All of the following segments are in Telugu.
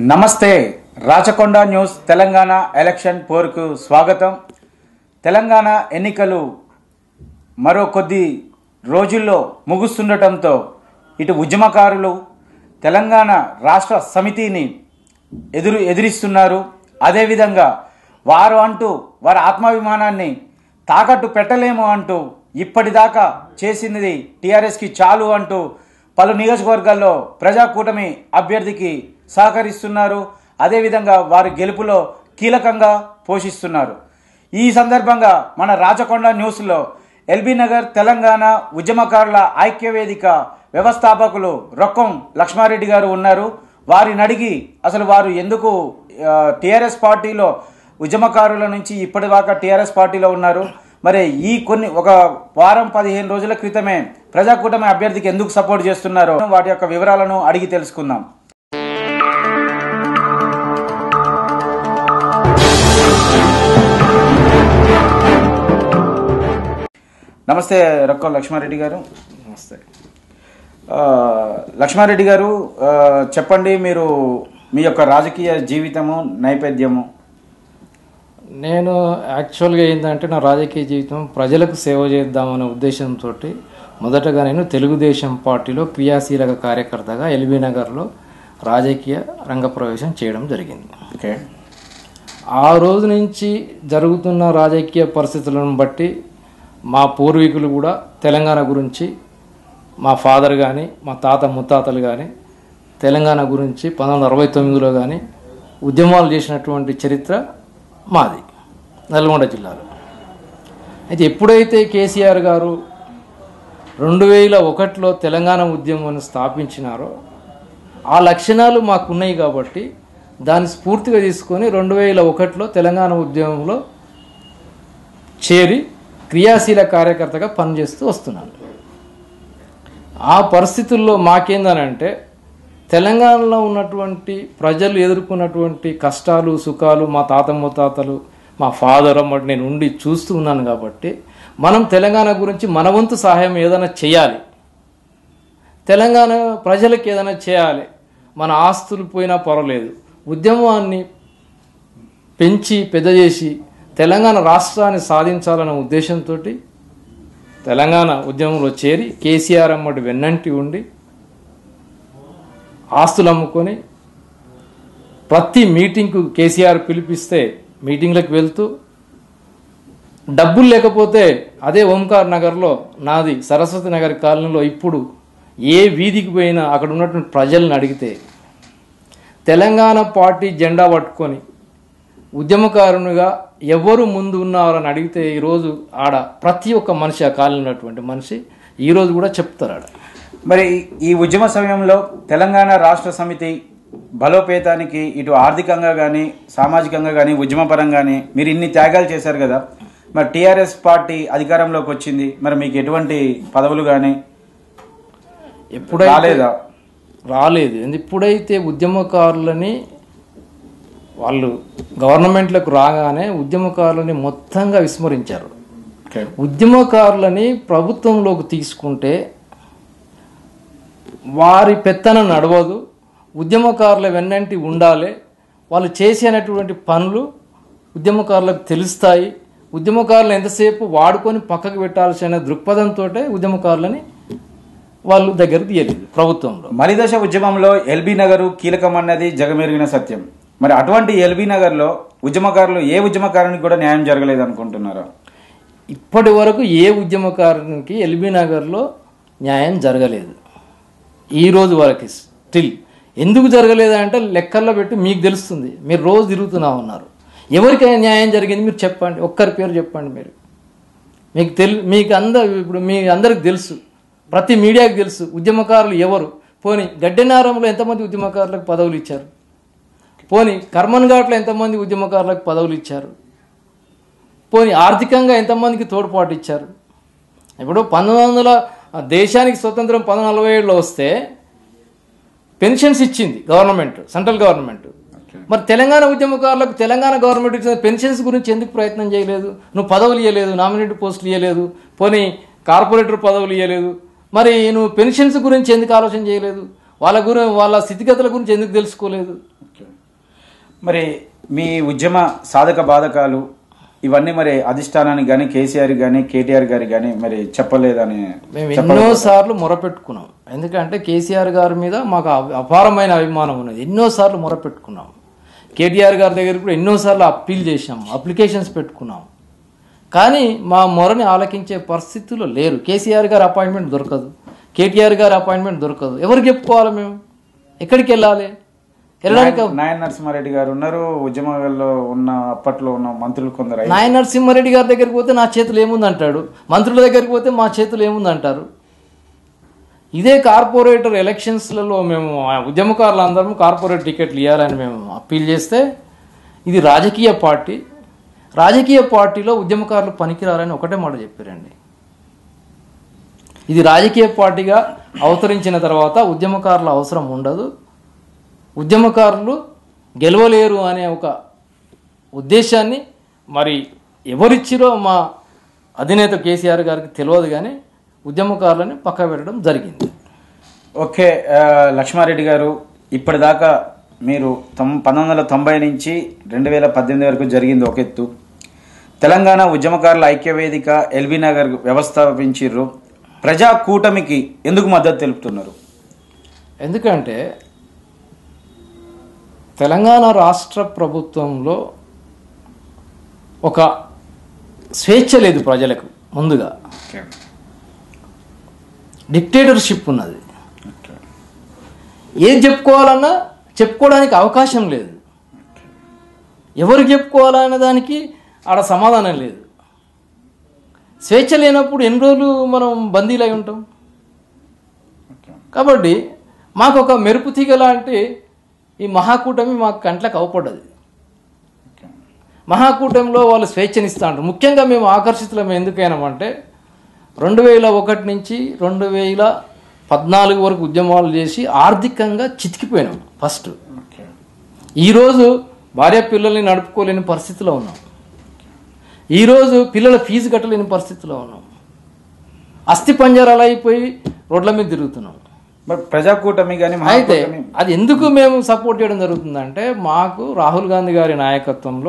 నమస్తే రాచకొండ న్యూస్ తెలంగాణ ఎలక్షన్ పోరుకు స్వాగతం తెలంగాణ ఎన్నికలు మరో కొద్ది రోజుల్లో ముగుస్తుండటంతో ఇటు ఉద్యమకారులు తెలంగాణ రాష్ట్ర సమితిని ఎదురు ఎదిరిస్తున్నారు అదేవిధంగా వారు అంటూ వారి ఆత్మాభిమానాన్ని తాకట్టు పెట్టలేము అంటూ ఇప్పటిదాకా చేసినది టీఆర్ఎస్కి చాలు అంటూ పలు నియోజకవర్గాల్లో ప్రజాకూటమి అభ్యర్థికి సహకరిస్తున్నారు అదేవిధంగా వారి గెలుపులో కీలకంగా పోషిస్తున్నారు ఈ సందర్భంగా మన రాచకొండ న్యూస్లో ఎల్బీ నగర్ తెలంగాణ ఉద్యమకారుల ఐక్యవేదిక వ్యవస్థాపకులు రొక్కం లక్ష్మారెడ్డి గారు ఉన్నారు వారిని అడిగి అసలు వారు ఎందుకు టీఆర్ఎస్ పార్టీలో ఉద్యమకారుల నుంచి ఇప్పటిదాకా టీఆర్ఎస్ పార్టీలో ఉన్నారు మరి ఈ కొన్ని ఒక వారం పదిహేను రోజుల క్రితమే ప్రజాకూటమి అభ్యర్థికి ఎందుకు సపోర్ట్ చేస్తున్నారో వాటి యొక్క వివరాలను అడిగి తెలుసుకుందాం నమస్తే రొక్కం లక్ష్మారెడ్డి గారు నమస్తే ఆ, లక్ష్మారెడ్డి గారు ఆ, చెప్పండి మీరు మీ యొక్క రాజకీయ జీవితము నైవేద్యము నేను యాక్చువల్గా ఏంటంటే నా రాజకీయ జీవితం ప్రజలకు సేవ చేద్దామనే ఉద్దేశంతో మొదటగా నేను తెలుగుదేశం పార్టీలో క్రియాశీలక కార్యకర్తగా ఎల్బీ నగర్లో రాజకీయ రంగప్రవేశం చేయడం జరిగింది ఓకే ఆ రోజు నుంచి జరుగుతున్న రాజకీయ పరిస్థితులను బట్టి మా పూర్వీకులు కూడా తెలంగాణ గురించి మా ఫాదర్ కానీ మా తాత ముత్తాతలు కానీ తెలంగాణ గురించి పంతొమ్మిది వందల అరవై తొమ్మిదిలో కానీ ఉద్యమాలు చేసినటువంటి చరిత్ర మాది నల్గొండ జిల్లాలో అయితే ఎప్పుడైతే కేసీఆర్ గారు రెండు వేల ఒకటిలో తెలంగాణ ఉద్యమాన్ని స్థాపించినారో ఆ లక్షణాలు మాకున్నాయి కాబట్టి దాన్ని స్ఫూర్తిగా తీసుకొని రెండు వేల ఒకటిలో తెలంగాణ ఉద్యమంలో చేరి క్రియాశీల కార్యకర్తగా పనిచేస్తూ వస్తున్నాను ఆ పరిస్థితుల్లో మాకేందనంటే తెలంగాణలో ఉన్నటువంటి ప్రజలు ఎదుర్కొన్నటువంటి కష్టాలు సుఖాలు మా తాత ముత్తాతలు మా ఫాదర్ అమ్మటి నేను ఉండి చూస్తూ ఉన్నాను కాబట్టి మనం తెలంగాణ గురించి మన వంతు సహాయం ఏదైనా చేయాలి తెలంగాణ ప్రజలకు ఏదైనా చేయాలి మన ఆస్తులు పోయినా పర్వాలేదు ఉద్యమాన్ని పెంచి పెద్ద చేసి తెలంగాణ రాష్ట్రాన్ని సాధించాలనే ఉద్దేశంతో తెలంగాణ ఉద్యమంలో చేరి కేసీఆర్ అమ్మటి వెన్నంటి ఉండి ఆస్తులు అమ్ముకొని ప్రతి మీటింగ్కు కేసీఆర్ పిలిపిస్తే మీటింగ్లకు వెళ్తూ డబ్బులు లేకపోతే అదే ఓంకార్ నగర్లో నాది సరస్వతి నగర్ కాలనీలో ఇప్పుడు ఏ వీధికి పోయినా అక్కడ ఉన్నటువంటి ప్రజల్ని అడిగితే తెలంగాణ పార్టీ జెండా పట్టుకొని ఉద్యమకారునిగా ఎవరు ముందు ఉన్నారని అడిగితే ఈరోజు ఆడ ప్రతి ఒక్క మనిషి ఆ కాలంలో ఉన్నటువంటి మనిషి ఈరోజు కూడా చెప్తారు ఆడ మరి ఈ ఉద్యమ సమయంలో తెలంగాణ రాష్ట్ర సమితి బలోపేతానికి ఇటు ఆర్థికంగా కానీ సామాజికంగా కానీ ఉద్యమపరంగా కానీ మీరు ఇన్ని త్యాగాలు చేశారు కదా మరి టీఆర్ఎస్ పార్టీ అధికారంలోకి వచ్చింది మరి మీకు ఎటువంటి పదవులు కానీ ఎప్పుడైతే రాలేదా రాలేదు ఎందు- ఎప్పుడైతే ఉద్యమకారులని వాళ్ళు గవర్నమెంట్లకు రాగానే ఉద్యమకారులని మొత్తంగా విస్మరించారు ఓకే ఉద్యమకారులని ప్రభుత్వంలోకి తీసుకుంటే వారి పెత్తనం నడవదు ఉద్యమకారుల వెన్నంటి ఉండాలి వాళ్ళు చేసేటటువంటి పనులు ఉద్యమకారులకు తెలుస్తాయి ఉద్యమకారులు ఎంతసేపు వాడుకొని పక్కకు పెట్టాల్సిన దృక్పథంతో ఉద్యమకారులని వాళ్ళు దగ్గర తీయలేదు ప్రభుత్వంలో మలిదశ ఉద్యమంలో ఎల్బీ నగరు కీలకమన్నది జగమెరిగిన సత్యం మరి అటువంటి ఎల్బీ నగర్లో ఉద్యమకారులు ఏ ఉద్యమకారునికి కూడా న్యాయం జరగలేదు అనుకుంటున్నారా ఇప్పటి వరకు ఏ ఉద్యమకారునికి ఎల్బీ నగర్లో న్యాయం జరగలేదు ఈ రోజు వరకు స్టిల్ ఎందుకు జరగలేదు అంటే లెక్కల్లో పెట్టి మీకు తెలుస్తుంది మీరు రోజు తిరుగుతున్నా ఉన్నారు ఎవరికైనా న్యాయం జరిగింది మీరు చెప్పండి ఒక్కరి పేరు చెప్పండి మీరు మీకు తెలు మీకు అందరు ఇప్పుడు మీ అందరికి తెలుసు ప్రతి మీడియాకి తెలుసు ఉద్యమకారులు ఎవరు పోని గడ్డెనారంలో ఎంతమంది ఉద్యమకారులకు పదవులు ఇచ్చారు పోని కర్మన్ ఘాట్లో ఎంతమంది ఉద్యమకారులకు పదవులు ఇచ్చారు పోని ఆర్థికంగా ఎంతమందికి తోడ్పాటు ఇచ్చారు ఇప్పుడు పంతొమ్మిది వందల దేశానికి స్వతంత్రం పంతొమ్మిది నలభై ఏడులో వస్తే పెన్షన్స్ ఇచ్చింది గవర్నమెంట్ సెంట్రల్ గవర్నమెంట్ మరి తెలంగాణ ఉద్యమకారులకు తెలంగాణ గవర్నమెంట్ ఇచ్చిన పెన్షన్స్ గురించి ఎందుకు ప్రయత్నం చేయలేదు నువ్వు పదవులు ఇవ్వలేదు నామినేట్ పోస్టులు ఇవ్వలేదు పోనీ కార్పొరేటర్ పదవులు ఇవ్వలేదు మరి నువ్వు పెన్షన్స్ గురించి ఎందుకు ఆలోచన చేయలేదు వాళ్ళ గురి వాళ్ళ స్థితిగతుల గురించి ఎందుకు తెలుసుకోలేదు మరి మీ ఉద్యమ సాధక బాధకాలు ఇవన్నీ మరి అధిష్టానానికి కానీ కేసీఆర్ కానీ కేటీఆర్ గారికి కానీ మరి చెప్పలేదని మేము ఎన్నో సార్లు మొరపెట్టుకున్నాం ఎందుకంటే కేసీఆర్ గారి మీద మాకు అ- అపారమైన అభిమానం ఉన్నది ఎన్నో సార్లు మొరపెట్టుకున్నాం కేటీఆర్ గారి దగ్గర కూడా ఎన్నోసార్లు అప్పీల్ చేశాం అప్లికేషన్స్ పెట్టుకున్నాం కానీ మా మొరని ఆలకించే పరిస్థితుల్లో లేరు కేసీఆర్ గారి అపాయింట్మెంట్ దొరకదు కేటీఆర్ గారి అపాయింట్మెంట్ దొరకదు ఎవరికి చెప్పుకోవాలి మేము ఎక్కడికి వెళ్ళాలి వెళ్ళడానికి నాయన నరసింహారెడ్డి గారు ఉన్నారు ఉద్యమాల్లో ఉన్న అప్పట్లో ఉన్న మంత్రులు కొందరు అయ్యారు. నాయన నరసింహారెడ్డి గారి దగ్గరికి పోతే నా చేతులు ఏముంది అంటాడు మంత్రుల దగ్గరికి పోతే మా చేతులు ఏముంది అంటారు ఇదే కార్పొరేటర్ ఎలక్షన్స్లలో మేము ఆ ఉద్యమకారులు అందరం కార్పొరేట్ టికెట్లు ఇవ్వాలని మేము అప్పీల్ చేస్తే ఇది రాజకీయ పార్టీ రాజకీయ పార్టీలో ఉద్యమకారులు పనికిరారని ఒకటే మాట చెప్పారండి ఇది రాజకీయ పార్టీగా అవతరించిన తర్వాత ఉద్యమకారుల అవసరం ఉండదు ఉద్యమకారులు గెలవలేరు అనే ఒక ఉద్దేశాన్ని మరి ఎవరిచ్చిరో మా అధినేత కేసీఆర్ గారికి తెలియదు కానీ ఉద్యమకారులని పక్క పెట్టడం జరిగింది ఓకే ఆ, లక్ష్మారెడ్డి గారు ఇప్పటిదాకా మీరు తొం పంతొమ్మిది వందల తొంభై నుంచి రెండు వేల పద్దెనిమిది వరకు జరిగింది ఒక ఎత్తు తెలంగాణ ఉద్యమకారుల ఐక్యవేదిక ఎల్బీ నగర్ వ్యవస్థాపించిర్రు ప్రజా కూటమికి ఎందుకు మద్దతు తెలుపుతున్నారు ఎందుకంటే తెలంగాణ రాష్ట్ర ప్రభుత్వంలో ఒక స్వేచ్ఛ లేదు ప్రజలకు ముందుగా డిక్టేటర్షిప్ ఉన్నది ఏది చెప్పుకోవాలన్నా చెప్పుకోవడానికి అవకాశం లేదు ఎవరు చెప్పుకోవాలనే దానికి ఆడ సమాధానం లేదు స్వేచ్ఛ లేనప్పుడు ఎన్ని రోజులు మనం బందీలై ఉంటాం కాబట్టి మాకు ఒక మెరుపు తీగ లాంటి ఈ మహాకూటమి మాకు కంట్లకు అవపడ్డది మహాకూటమిలో వాళ్ళు స్వేచ్ఛనిస్తా ఉంటారు ముఖ్యంగా మేము ఆకర్షితులం ఎందుకైనామంటే రెండు వేల ఒకటి నుంచి రెండు వేల పద్నాలుగు వరకు ఉద్యమాలు చేసి ఆర్థికంగా చితికిపోయినాం ఫస్ట్ ఈరోజు భార్య పిల్లల్ని నడుపుకోలేని పరిస్థితిలో ఉన్నాం ఈరోజు పిల్లల ఫీజు కట్టలేని పరిస్థితిలో ఉన్నాం అస్థి పంజరాలు అయిపోయి రోడ్ల మీద తిరుగుతున్నాం మరి ప్రజా కూటమి కానీ అయితే మహాకూటమి అది ఎందుకు మేము సపోర్ట్ చేయడం జరుగుతుందంటే మాకు రాహుల్ గాంధీ గారి నాయకత్వంలో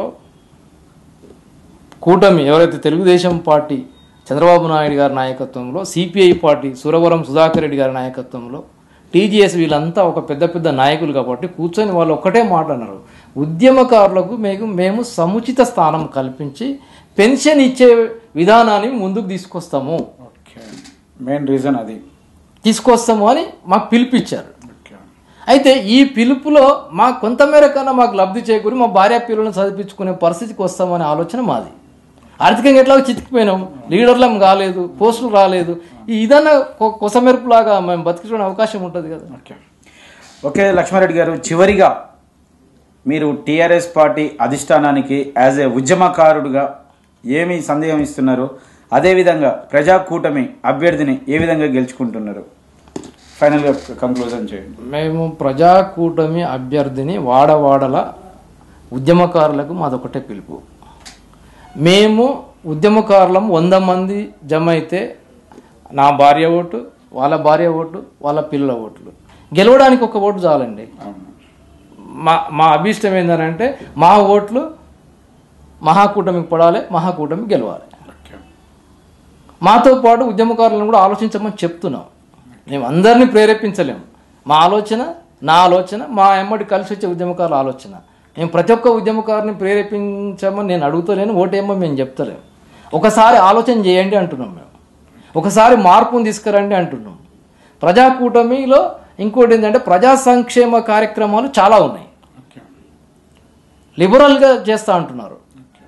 కూటమి ఎవరైతే తెలుగుదేశం పార్టీ చంద్రబాబు నాయుడు గారి నాయకత్వంలో సిపిఐ పార్టీ సురవరం సుధాకర్ రెడ్డి గారి నాయకత్వంలో టీజీఎస్ వీళ్ళంతా ఒక పెద్ద పెద్ద నాయకులు కాబట్టి కూర్చొని వాళ్ళు ఒక్కటే మాట అన్నారు ఉద్యమకారులకు మేము మేము సముచిత స్థానం కల్పించి పెన్షన్ ఇచ్చే విధానాన్ని ముందుకు తీసుకొస్తాము ఓకే మెయిన్ రీజన్ అది తీసుకొస్తాము అని మాకు పిలిపించారు అయితే ఈ పిలుపులో మా కొంతమేర కన్నా మాకు లబ్ధి చేకూరి మా భార్య పిల్లలను చదివించుకునే పరిస్థితికి వస్తామనే ఆలోచన మాది ఆర్థికంగా ఎట్లా చితికిపోయినాం లీడర్లం కాలేదు పోస్టులు రాలేదు ఈ ఇదన్నా కొ- కొసమెరుపులాగా మేము బతికించడం అవకాశం ఉంటుంది కదా ఓకే ఓకే లక్ష్మారెడ్డి గారు చివరిగా మీరు టీఆర్ఎస్ పార్టీ అధిష్టానానికి యాజ్ ఏ ఉద్యమకారుడుగా ఏమి సందేహం ఇస్తున్నారు అదేవిధంగా ప్రజా కూటమి అభ్యర్థిని ఏ విధంగా గెలుచుకుంటున్నారు ఫైనల్గా కంక్లూజన్ చేయండి మేము ప్రజాకూటమి అభ్యర్థిని వాడవాడల ఉద్యమకారులకు మాదొకటే పిలుపు మేము ఉద్యమకారులం వంద మంది జమ అయితే నా భార్య ఓటు వాళ్ళ భార్య ఓటు వాళ్ళ పిల్లల ఓట్లు గెలవడానికి ఒక ఓటు చాలండి అవును మా మా అభీష్టం ఏంటంటే మా ఓట్లు మహాకూటమికి పడాలి మహాకూటమి గెలవాలి ఓకే మాతో పాటు ఉద్యమకారులను కూడా ఆలోచించమని చెప్తున్నాం మేము అందరినీ ప్రేరేపించలేము మా ఆలోచన నా ఆలోచన మా ఎమ్మడి కలిసి వచ్చే ఉద్యమకారుల ఆలోచన మేము ప్రతి ఒక్క ఉద్యమకారుని ప్రేరేపించమని నేను అడుగుతలేను ఓటేమో మేము చెప్తలేము ఒకసారి ఆలోచన చేయండి అంటున్నాం మేము ఒకసారి మార్పును తీసుకురండి అంటున్నాం ప్రజాకూటమిలో ఇంకోటి ఏంటంటే ప్రజా సంక్షేమ కార్యక్రమాలు చాలా ఉన్నాయి ఓకే లిబరల్గా చేస్తా అంటున్నారు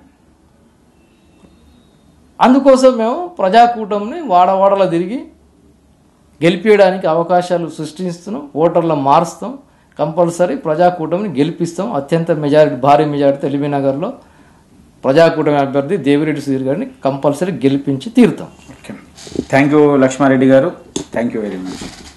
అందుకోసం మేము ప్రజాకూటమిని వాడవాడలా తిరిగి గెలిపించడానికి అవకాశాలు సృష్టిస్తున్నాం ఓటర్లను మారుస్తాం కంపల్సరీ ప్రజాకూటమిని గెలిపిస్తాం అత్యంత మెజారిటీ భారీ మెజారిటీ ఎల్బీనగర్లో ప్రజాకూటమి అభ్యర్థి దేవిరెడ్డి సుధీర్ గారిని కంపల్సరీ గెలిపించి తీరుతాం ఓకే థ్యాంక్ యూ లక్ష్మారెడ్డి గారు థ్యాంక్ యూ వెరీ మచ్